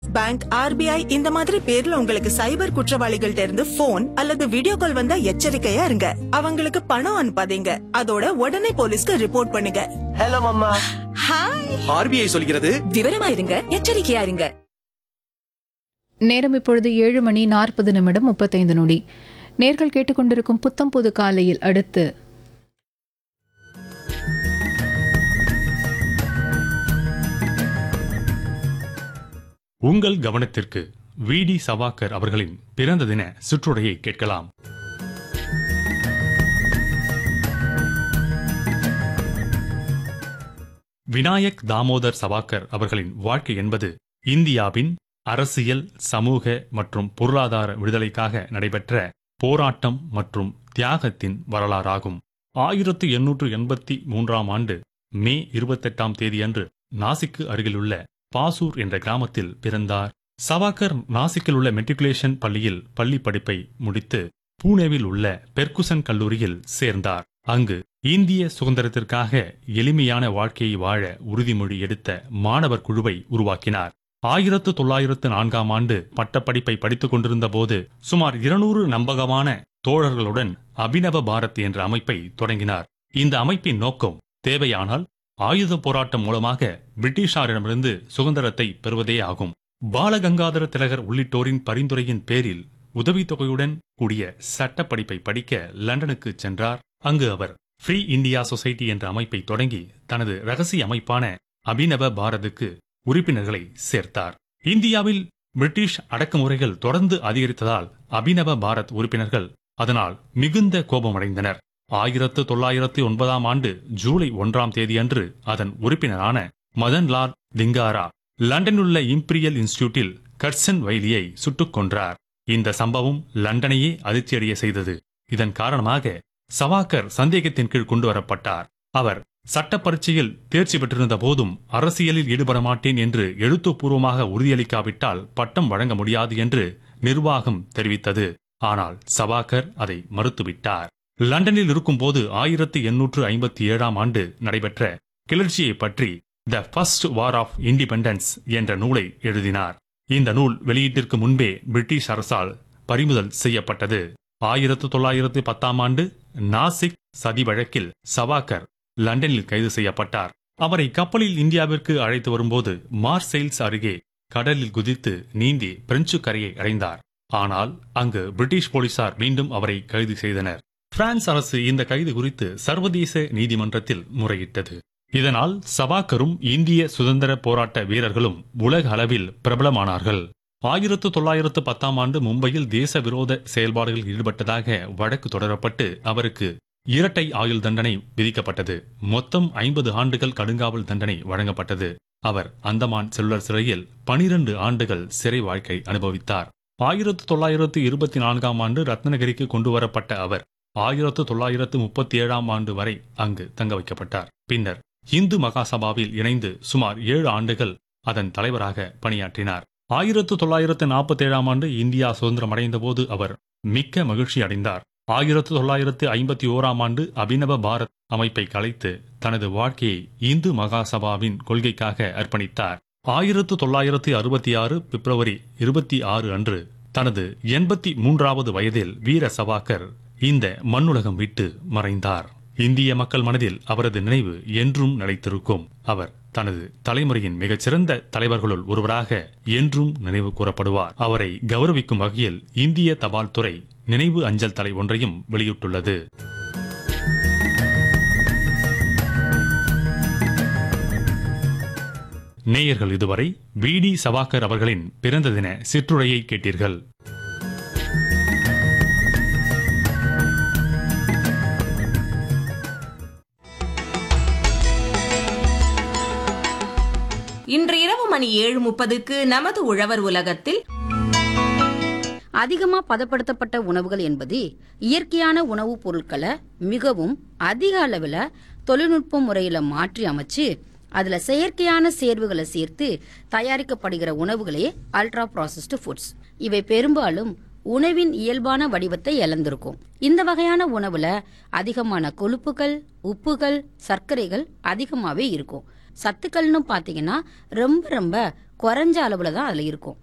bank RBI இந்த மாதிரி பேர்ல உங்களுக்கு சைபர் குற்றவாளிகள்ட்ட இருந்து போன் அல்லது வீடியோ கால் வந்தா எச்சரிக்கையா இருங்க அவங்களுக்கு பணம் அனுப்பாதீங்க அதோட உடனே போலீஸ்க்கு ரிப்போர்ட் பண்ணுங்க ஹலோ மம்மா ஹாய் ஆர்பிஐ சொல்கிறது விவரமா இருங்க எச்சரிக்கையா இருங்க நேரம் இப்பொழுது ஏழு மணி நாற்பது நிமிடம் முப்பத்தைந்து நொடி நேர்கள் கேட்டுக்கொண்டிருக்கும் புத்தம் புது காலையில் அடுத்து உங்கள் கவனத்திற்கு விடி சவாக்கர் அவர்களின் பிறந்த தின சிற்றுரையை கேட்கலாம் வினாயக் தாமோதர் சவாக்கர் அவர்களின் வாழ்க்கை என்பது இந்தியாவின் அரசியல் சமூக மற்றும் பொருளாதார விடுதலைக்காக நடைபெற்ற போராட்டம் மற்றும் தியாகத்தின் வரலாறாகும் ஆயிரத்து எண்ணூற்று எண்பத்தி மூன்றாம் ஆண்டு மே இருபத்தெட்டாம் தேதியன்று நாசிக்கு அருகிலுள்ள பாசூர் என்ற கிராமத்தில் பிறந்தார் சவாக்கர் நாசிக்கில் உள்ள மெட்ரிகுலேஷன் பள்ளியில் பள்ளி படிப்பை முடித்து பூனேவில் உள்ள பெர்குசன் கல்லூரியில் சேர்ந்தார் அங்கு இந்திய சுதந்திரத்திற்காக எளிமையான வாழ்க்கையை வாழ உறுதிமொழி எடுத்த மாணவர் குழுவை உருவாக்கினார் ஆயிரத்து தொள்ளாயிரத்து நான்காம் ஆண்டு பட்டப்படிப்பை படித்துக் கொண்டிருந்த போது சுமார் இருநூறு நம்பகமான தோழர்களுடன் அபினவ பாரத் என்ற அமைப்பை தொடங்கினார் இந்த அமைப்பின் நோக்கம் தேவையானால் ஆயுத போராட்டம் மூலமாக பிரிட்டிஷாரிடமிருந்து சுதந்திரத்தை பெறுவதே ஆகும் பாலகங்காதர திலகர் உள்ளிட்டோரின் பரிந்துரையின் பேரில் உதவித்தொகையுடன் கூடிய சட்ட படிப்பை படிக்க லண்டனுக்கு சென்றார் அங்கு அவர் ஃப்ரீ இந்தியா சொசைட்டி என்ற அமைப்பை தொடங்கி தனது ரகசிய அமைப்பான அபினவ பாரதுக்கு உறுப்பினர்களை சேர்த்தார் இந்தியாவில் பிரிட்டிஷ் அடக்குமுறைகள் தொடர்ந்து அதிகரித்ததால் அபினவ பாரத் உறுப்பினர்கள் அதனால் மிகுந்த கோபமடைந்தனர் ஆயிரத்து தொள்ளாயிரத்து ஒன்பதாம் ஆண்டு ஜூலை ஒன்றாம் தேதியன்று அதன் உறுப்பினரான மதன்லால் திங்காரா லண்டனிலுள்ள இம்பீரியல் இன்ஸ்டிடியூட்டில் கட்சன் வைலியை சுட்டுக் கொன்றார் இந்த சம்பவம் லண்டனையே அதிர்ச்சியடைய செய்தது இதன் காரணமாக சவாக்கர் சந்தேகத்தின் கீழ் கொண்டு வரப்பட்டார் அவர் சட்ட பரீட்சையில் தேர்ச்சி பெற்றிருந்த போதும் அரசியலில் ஈடுபட மாட்டேன் என்று எழுத்துப்பூர்வமாக உறுதியளிக்காவிட்டால் பட்டம் வழங்க முடியாது என்று நிர்வாகம் தெரிவித்தது ஆனால் சவாக்கர் அதை மறுத்துவிட்டார் லண்டனில் இருக்கும்போது ஆயிரத்தி எண்ணூற்று ஐம்பத்தி ஏழாம் ஆண்டு நடைபெற்ற கிளர்ச்சியை பற்றி the first war of independence என்ற நூலை எழுதினார் இந்த நூல் வெளியீட்டிற்கு முன்பே பிரிட்டிஷ் அரசால் பறிமுதல் செய்யப்பட்டது ஆயிரத்து தொள்ளாயிரத்து பத்தாம் ஆண்டு நாசிக் சதி வழக்கில் சவாக்கர் லண்டனில் கைது செய்யப்பட்டார் அவரை கப்பலில் இந்தியாவிற்கு அழைத்து வரும்போது மார்செயில்ஸ் அருகே கடலில் குதித்து நீந்தி பிரெஞ்சு கரையை அடைந்தார் ஆனால் அங்கு பிரிட்டிஷ் போலீசார் மீண்டும் அவரை கைது செய்தனர் பிரான்ஸ் அரசு இந்த கைது குறித்து சர்வதேச நீதிமன்றத்தில் முறையிட்டது இதனால் சவாக்கரும் இந்திய சுதந்திர போராட்ட வீரர்களும் உலக அளவில் பிரபலமானார்கள் ஆயிரத்து தொள்ளாயிரத்து பத்தாம் ஆண்டு மும்பையில் தேச விரோத செயல்பாடுகளில் ஈடுபட்டதாக வழக்கு தொடரப்பட்டு அவருக்கு இரட்டை ஆயுள் தண்டனை விதிக்கப்பட்டது மொத்தம் ஐம்பது ஆண்டுகள் கடுங்காவல் தண்டனை வழங்கப்பட்டது அவர் அந்தமான் செல்லுலர் சிறையில் பனிரண்டு ஆண்டுகள் சிறை வாழ்க்கை அனுபவித்தார் ஆயிரத்து தொள்ளாயிரத்து இருபத்தி நான்காம் ஆண்டு ரத்னகிரிக்கு கொண்டு வரப்பட்ட அவர் ஆயிரத்து தொள்ளாயிரத்து முப்பத்தி ஏழாம் ஆண்டு வரை அங்கு தங்க வைக்கப்பட்டார் பின்னர் இந்து மகாசபாவில் இணைந்து சுமார் ஏழு ஆண்டுகள் அதன் தலைவராக பணியாற்றினார் ஆயிரத்து தொள்ளாயிரத்து நாற்பத்தி ஏழாம் ஆண்டு இந்தியா சுதந்திரம் அடைந்த போது அவர் மிக்க மகிழ்ச்சி அடைந்தார் ஆயிரத்து தொள்ளாயிரத்து ஐம்பத்தி ஓராம் ஆண்டு அபினவ பாரத் அமைப்பை கலைத்து தனது வாழ்க்கையை இந்து மகாசபாவின் கொள்கைக்காக அர்ப்பணித்தார் ஆயிரத்து தொள்ளாயிரத்து அறுபத்தி ஆறு பிப்ரவரி இருபத்தி ஆறு அன்று தனது எண்பத்தி மூன்றாவது வயதில் வீர சவாக்கர் இந்த மண்ணுலகம் விட்டு மறைந்தார் இந்திய மக்கள் மனதில் அவரது நினைவு என்றும் நிலைத்திருக்கும் அவர் தனது தலைமுறையின் மிகச்சிறந்த தலைவர்களுள் ஒருவராக என்றும் நினைவு கூறப்படுவார் அவரை கௌரவிக்கும் வகையில் இந்திய தபால் துறை நினைவு அஞ்சல் தலை ஒன்றையும் வெளியிட்டுள்ளது நேயர்கள் இதுவரை விடி சவாக்கர் அவர்களின் பிறந்த தின சிற்றுரையை கேட்டீர்கள் இன்று இரவு மணி ஏழு முப்பதுக்கு நமது உழவர் உலகத்தில் அதிகமா பதப்படுத்தப்பட்ட உணவுகள் என்பது இயற்கையான உணவுப் பொருட்களை மிகவும் அதிக அளவுல தொழில்நுட்ப முறையில மாற்றி அமைச்சு அதுல செயற்கையான சேர்வுகளை சேர்த்து தயாரிக்கப்படுகிற உணவுகளே அல்ட்ரா ப்ராசஸ்டு ஃபுட்ஸ் இவை பெரும்பாலும் உணவின் இயல்பான வடிவத்தை இழந்திருக்கும் இந்த வகையான உணவுல அதிகமான கொழுப்புகள் உப்புகள் சர்க்கரைகள் அதிகமாவே இருக்கும் சத்துக்கள்னு பார்த்தீங்கன்னா ரொம்ப ரொம்ப குறைஞ்ச அளவுல தான் அதுல இருக்கும்